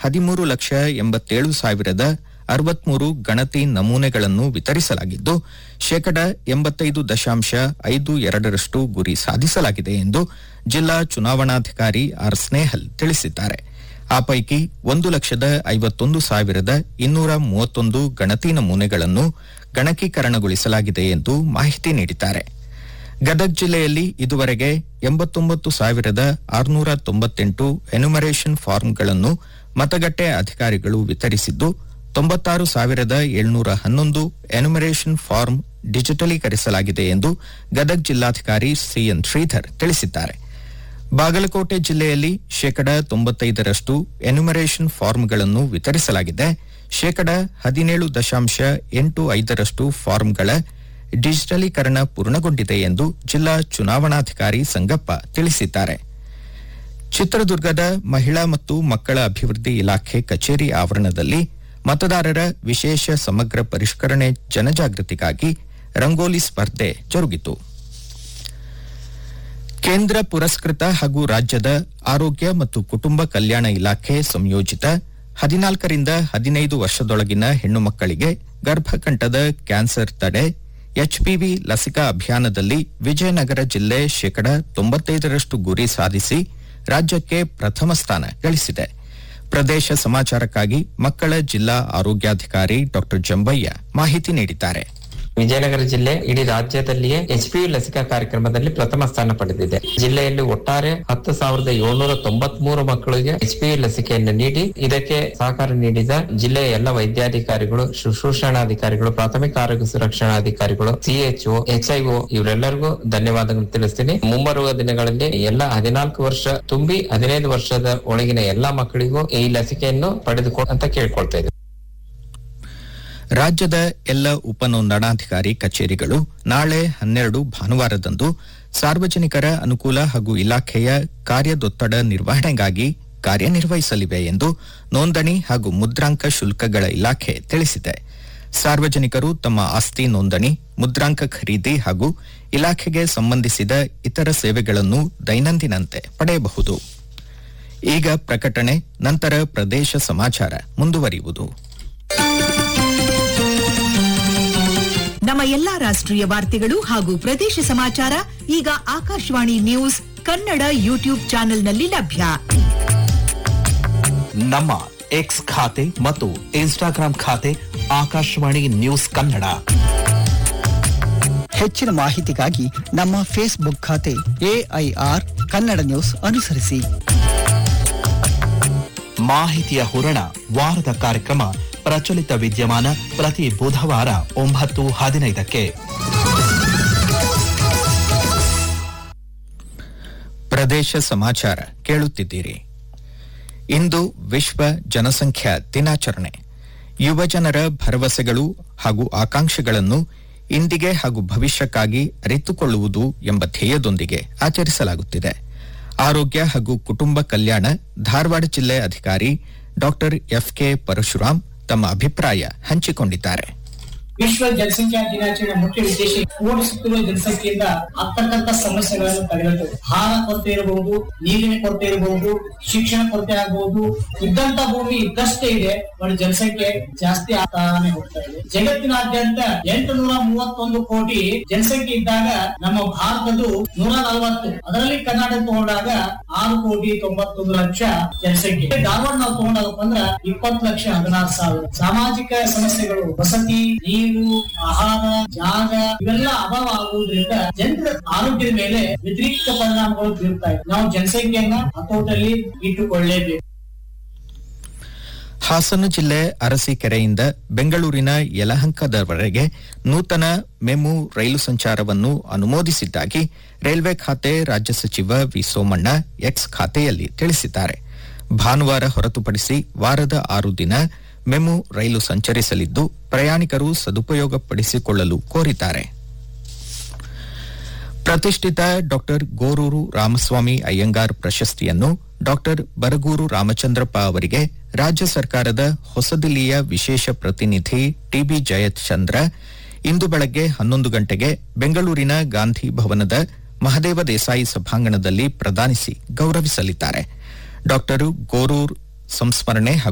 ಹದಿಮೂರು ಲಕ್ಷ ಎಂಬತ್ತೇಳು ಸಾವಿರದ ಅರವತ್ಮೂರು ಗಣತಿ ನಮೂನೆಗಳನ್ನು ವಿತರಿಸಲಾಗಿದ್ದು ಶೇಕಡ ಎಂಬತ್ತೈದು ದಶಾಂಶ ಐದು ಎರಡರಷ್ಟು ಗುರಿ ಸಾಧಿಸಲಾಗಿದೆ ಎಂದು ಜಿಲ್ಲಾ ಚುನಾವಣಾಧಿಕಾರಿ ಆರ್ ಸ್ನೇಹಲ್ ತಿಳಿಸಿದ್ದಾರೆ ಆ ಪೈಕಿ ಒಂದು ಲಕ್ಷದ ಐವತ್ತೊಂದು ಸಾವಿರದ ಇನ್ನೂರ ಮೂವತ್ತೊಂದು ಗಣತಿ ನಮೂನೆಗಳನ್ನು ಗಣಕೀಕರಣಗೊಳಿಸಲಾಗಿದೆ ಎಂದು ಮಾಹಿತಿ ನೀಡಿದ್ದಾರೆ ಗದಗ ಜಿಲ್ಲೆಯಲ್ಲಿ ಇದುವರೆಗೆ ಎಂಬತ್ತೊಂಬತ್ತು ಸಾವಿರದ ಆರುನೂರ ತೊಂಬತ್ತೆಂಟು ಎನ್ಯುಮರೇಷನ್ ಫಾರ್ಮ್ಗಳನ್ನು ಮತಗಟ್ಟೆ ಅಧಿಕಾರಿಗಳು ವಿತರಿಸಿದ್ದು ತೊಂಬತ್ತಾರು ಸಾವಿರದ ಏಳ್ನೂರ ಹನ್ನೊಂದು ಎನ್ಯುಮರೇಷನ್ ಫಾರ್ಮ್ ಡಿಜಿಟಲೀಕರಿಸಲಾಗಿದೆ ಎಂದು ಗದಗ ಜಿಲ್ಲಾಧಿಕಾರಿ ಸಿಎನ್ ಶ್ರೀಧರ್ ತಿಳಿಸಿದ್ದಾರೆ ಬಾಗಲಕೋಟೆ ಜಿಲ್ಲೆಯಲ್ಲಿ ಶೇಕಡ ತೊಂಬತ್ತೈದರಷ್ಟು ಎನ್ಯುಮರೇಷನ್ ಫಾರ್ಮ್ಗಳನ್ನು ವಿತರಿಸಲಾಗಿದೆ ಶೇಕಡ ಹದಿನೇಳು ದಶಾಂಶ ಎಂಟು ಐದರಷ್ಟು ಫಾರ್ಮ್ಗಳ ಡಿಜಿಟಲೀಕರಣ ಪೂರ್ಣಗೊಂಡಿದೆ ಎಂದು ಜಿಲ್ಲಾ ಚುನಾವಣಾಧಿಕಾರಿ ಸಂಗಪ್ಪ ತಿಳಿಸಿದ್ದಾರೆ ಚಿತ್ರದುರ್ಗದ ಮಹಿಳಾ ಮತ್ತು ಮಕ್ಕಳ ಅಭಿವೃದ್ಧಿ ಇಲಾಖೆ ಕಚೇರಿ ಆವರಣದಲ್ಲಿ ಮತದಾರರ ವಿಶೇಷ ಸಮಗ್ರ ಪರಿಷ್ಕರಣೆ ಜನಜಾಗೃತಿಗಾಗಿ ರಂಗೋಲಿ ಸ್ಪರ್ಧೆ ಜರುಗಿತು ಕೇಂದ್ರ ಪುರಸ್ಕೃತ ಹಾಗೂ ರಾಜ್ಯದ ಆರೋಗ್ಯ ಮತ್ತು ಕುಟುಂಬ ಕಲ್ಯಾಣ ಇಲಾಖೆ ಸಂಯೋಜಿತ ಹದಿನಾಲ್ಕರಿಂದ ಹದಿನೈದು ವರ್ಷದೊಳಗಿನ ಹೆಣ್ಣು ಮಕ್ಕಳಿಗೆ ಗರ್ಭಕಂಠದ ಕ್ಯಾನ್ಸರ್ ತಡೆ ಎಚ್ಪಿವಿ ಲಸಿಕಾ ಅಭಿಯಾನದಲ್ಲಿ ವಿಜಯನಗರ ಜಿಲ್ಲೆ ಶೇಕಡ ತೊಂಬತ್ತೈದರಷ್ಟು ಗುರಿ ಸಾಧಿಸಿ ರಾಜ್ಯಕ್ಕೆ ಪ್ರಥಮ ಸ್ಥಾನ ಗಳಿಸಿದೆ ಪ್ರದೇಶ ಸಮಾಚಾರಕ್ಕಾಗಿ ಮಕ್ಕಳ ಜಿಲ್ಲಾ ಆರೋಗ್ಯಾಧಿಕಾರಿ ಡಾ ಜಂಬಯ್ಯ ಮಾಹಿತಿ ನೀಡಿದ್ದಾರೆ ವಿಜಯನಗರ ಜಿಲ್ಲೆ ಇಡೀ ರಾಜ್ಯದಲ್ಲಿಯೇ ಎಚ್ಪಿವಿ ಲಸಿಕಾ ಕಾರ್ಯಕ್ರಮದಲ್ಲಿ ಪ್ರಥಮ ಸ್ಥಾನ ಪಡೆದಿದೆ ಜಿಲ್ಲೆಯಲ್ಲಿ ಒಟ್ಟಾರೆ ಹತ್ತು ಸಾವಿರದ ಏಳ್ನೂರ ತೊಂಬತ್ ಮೂರು ಮಕ್ಕಳಿಗೆ ಎಚ್ಪಿವಿ ಲಸಿಕೆಯನ್ನು ನೀಡಿ ಇದಕ್ಕೆ ಸಹಕಾರ ನೀಡಿದ ಜಿಲ್ಲೆಯ ಎಲ್ಲ ವೈದ್ಯಾಧಿಕಾರಿಗಳು ಶುಶ್ರೂಷಣಾಧಿಕಾರಿಗಳು ಪ್ರಾಥಮಿಕ ಆರೋಗ್ಯ ಸುರಕ್ಷಣಾಧಿಕಾರಿಗಳು ಸಿಎಚ್ಒ ಎಚ್ಐಒ ಇವರೆಲ್ಲರಿಗೂ ಧನ್ಯವಾದಗಳು ತಿಳಿಸ್ತೀನಿ ಮುಂಬರುವ ದಿನಗಳಲ್ಲಿ ಎಲ್ಲ ಹದಿನಾಲ್ಕು ವರ್ಷ ತುಂಬಿ ಹದಿನೈದು ವರ್ಷದ ಒಳಗಿನ ಎಲ್ಲಾ ಮಕ್ಕಳಿಗೂ ಈ ಲಸಿಕೆಯನ್ನು ಪಡೆದುಕೊ ಅಂತ ಕೇಳ್ಕೊಳ್ತಾ ಇದ್ದೀನಿ ರಾಜ್ಯದ ಎಲ್ಲ ಉಪನೋಂದಣಾಧಿಕಾರಿ ಕಚೇರಿಗಳು ನಾಳೆ ಹನ್ನೆರಡು ಭಾನುವಾರದಂದು ಸಾರ್ವಜನಿಕರ ಅನುಕೂಲ ಹಾಗೂ ಇಲಾಖೆಯ ಕಾರ್ಯದೊತ್ತಡ ನಿರ್ವಹಣೆಗಾಗಿ ಕಾರ್ಯನಿರ್ವಹಿಸಲಿವೆ ಎಂದು ನೋಂದಣಿ ಹಾಗೂ ಮುದ್ರಾಂಕ ಶುಲ್ಕಗಳ ಇಲಾಖೆ ತಿಳಿಸಿದೆ ಸಾರ್ವಜನಿಕರು ತಮ್ಮ ಆಸ್ತಿ ನೋಂದಣಿ ಮುದ್ರಾಂಕ ಖರೀದಿ ಹಾಗೂ ಇಲಾಖೆಗೆ ಸಂಬಂಧಿಸಿದ ಇತರ ಸೇವೆಗಳನ್ನು ದೈನಂದಿನಂತೆ ಪಡೆಯಬಹುದು ಈಗ ಪ್ರಕಟಣೆ ನಂತರ ಪ್ರದೇಶ ಸಮಾಚಾರ ಮುಂದುವರಿಯುವುದು ನಮ್ಮ ಎಲ್ಲಾ ರಾಷ್ಟ್ರೀಯ ವಾರ್ತೆಗಳು ಹಾಗೂ ಪ್ರದೇಶ ಸಮಾಚಾರ ಈಗ ಆಕಾಶವಾಣಿ ನ್ಯೂಸ್ ಕನ್ನಡ ಯೂಟ್ಯೂಬ್ ಚಾನೆಲ್ನಲ್ಲಿ ಲಭ್ಯ ನಮ್ಮ ಎಕ್ಸ್ ಖಾತೆ ಮತ್ತು ಇನ್ಸ್ಟಾಗ್ರಾಂ ಖಾತೆ ಆಕಾಶವಾಣಿ ನ್ಯೂಸ್ ಕನ್ನಡ ಹೆಚ್ಚಿನ ಮಾಹಿತಿಗಾಗಿ ನಮ್ಮ ಫೇಸ್ಬುಕ್ ಖಾತೆ ಎಐಆರ್ ಕನ್ನಡ ನ್ಯೂಸ್ ಅನುಸರಿಸಿ ಮಾಹಿತಿಯ ಹೂರಣ ವಾರದ ಕಾರ್ಯಕ್ರಮ ಪ್ರಚಲಿತ ವಿದ್ಯಮಾನ ಪ್ರತಿ ಬುಧವಾರ ಒಂಬತ್ತು ಹದಿನೈದಕ್ಕೆ ಪ್ರದೇಶ ಸಮಾಚಾರ ಕೇಳುತ್ತಿದ್ದೀರಿ ಇಂದು ವಿಶ್ವ ಜನಸಂಖ್ಯಾ ದಿನಾಚರಣೆ ಯುವಜನರ ಭರವಸೆಗಳು ಹಾಗೂ ಆಕಾಂಕ್ಷೆಗಳನ್ನು ಇಂದಿಗೆ ಹಾಗೂ ಭವಿಷ್ಯಕ್ಕಾಗಿ ಅರಿತುಕೊಳ್ಳುವುದು ಎಂಬ ಧ್ಯೇಯದೊಂದಿಗೆ ಆಚರಿಸಲಾಗುತ್ತಿದೆ ಆರೋಗ್ಯ ಹಾಗೂ ಕುಟುಂಬ ಕಲ್ಯಾಣ ಧಾರವಾಡ ಜಿಲ್ಲೆ ಅಧಿಕಾರಿ ಡಾಕ್ಟರ್ ಎಫ್ಕೆ ಪರಶುರಾಮ್ ತಮ್ಮ ಅಭಿಪ್ರಾಯ ಹಂಚಿಕೊಂಡಿದ್ದಾರೆ ವಿಶ್ವ ಜನಸಂಖ್ಯಾ ದಿನಾಚರಣೆ ಮುಖ್ಯ ಉದ್ದೇಶ ಓಡಿಸುತ್ತಿರುವ ಜನಸಂಖ್ಯೆಯಿಂದ ಆಗ್ತಕ್ಕಂತ ಸಮಸ್ಯೆಗಳನ್ನು ತಡೆಗಟ್ಟುವುದು ಆಹಾರ ಕೊರತೆ ಇರಬಹುದು ನೀರಿನ ಕೊರತೆ ಇರಬಹುದು ಶಿಕ್ಷಣ ಕೊರತೆ ಆಗಬಹುದು ಇದ್ದಂತ ಭೂಮಿ ಇದ್ದಷ್ಟೇ ಇದೆ ಬಟ್ ಜನಸಂಖ್ಯೆ ಜಾಸ್ತಿ ಆಗ್ತಾನೆ ಹೋಗ್ತಾ ಇದೆ ಜಗತ್ತಿನಾದ್ಯಂತ ಎಂಟು ನೂರ ಮೂವತ್ತೊಂದು ಕೋಟಿ ಜನಸಂಖ್ಯೆ ಇದ್ದಾಗ ನಮ್ಮ ಭಾರತದ್ದು ನೂರ ನಲವತ್ತು ಅದರಲ್ಲಿ ಕರ್ನಾಟಕ ತಗೊಂಡಾಗ ಆರು ಕೋಟಿ ತೊಂಬತ್ತೊಂದು ಲಕ್ಷ ಜನಸಂಖ್ಯೆ ಧಾರವಾಡ ನಾವು ತಗೊಂಡಾಗಪ್ಪ ಅಂದ್ರ ಇಪ್ಪತ್ತು ಲಕ್ಷ ಹದಿನಾರು ಸಾವಿರ ಸಾಮಾಜಿಕ ಸಮಸ್ಯೆಗಳು ವಸತಿ ನೀರು ಆಹಾರ ಜಾಗ ಇವೆಲ್ಲ ಅಭಾವ ಆಗುವುದರಿಂದ ಜನರ ಆರೋಗ್ಯದ ಮೇಲೆ ವ್ಯತಿರಿಕ್ತ ಪರಿಣಾಮಗಳು ಬೀರ್ತಾ ಇದೆ ನಾವು ಜನಸಂಖ್ಯೆಯನ್ನ ಹತೋಟಲ್ಲಿ ಇಟ್ಟುಕೊಳ್ಳೇಬೇಕು ಹಾಸನ ಜಿಲ್ಲೆ ಅರಸೀಕೆರೆಯಿಂದ ಬೆಂಗಳೂರಿನ ಯಲಹಂಕದವರೆಗೆ ನೂತನ ಮೆಮು ರೈಲು ಸಂಚಾರವನ್ನು ಅನುಮೋದಿಸಿದ್ದಾಗಿ ರೈಲ್ವೆ ಖಾತೆ ರಾಜ್ಯ ಸಚಿವ ವಿ ಸೋಮಣ್ಣ ಎಕ್ಸ್ ಖಾತೆಯಲ್ಲಿ ತಿಳಿಸಿದ್ದಾರೆ ಭಾನುವಾರ ಹೊರತುಪಡಿಸಿ ವಾರದ ಆರು ದಿನ ಮೆಮು ರೈಲು ಸಂಚರಿಸಲಿದ್ದು ಪ್ರಯಾಣಿಕರು ಸದುಪಯೋಗಪಡಿಸಿಕೊಳ್ಳಲು ಕೋರಿದ್ದಾರೆ ಪ್ರತಿಷ್ಠಿತ ಡಾಕ್ಟರ್ ಗೋರೂರು ರಾಮಸ್ವಾಮಿ ಅಯ್ಯಂಗಾರ್ ಪ್ರಶಸ್ತಿಯನ್ನು ಡಾಕ್ಟರ್ ಬರಗೂರು ರಾಮಚಂದ್ರಪ್ಪ ಅವರಿಗೆ ರಾಜ್ಯ ಸರ್ಕಾರದ ಹೊಸದಿಲ್ಲಿಯ ವಿಶೇಷ ಪ್ರತಿನಿಧಿ ಟಿಬಿ ಜಯತ್ ಚಂದ್ರ ಇಂದು ಬೆಳಗ್ಗೆ ಹನ್ನೊಂದು ಗಂಟೆಗೆ ಬೆಂಗಳೂರಿನ ಗಾಂಧಿ ಭವನದ ಮಹದೇವ ದೇಸಾಯಿ ಸಭಾಂಗಣದಲ್ಲಿ ಪ್ರದಾನಿಸಿ ಗೌರವಿಸಲಿದ್ದಾರೆ ಡಾಕ್ಟರ್ ಗೋರೂರ್ ಸಂಸ್ಮರಣೆ ಹಾಗೂ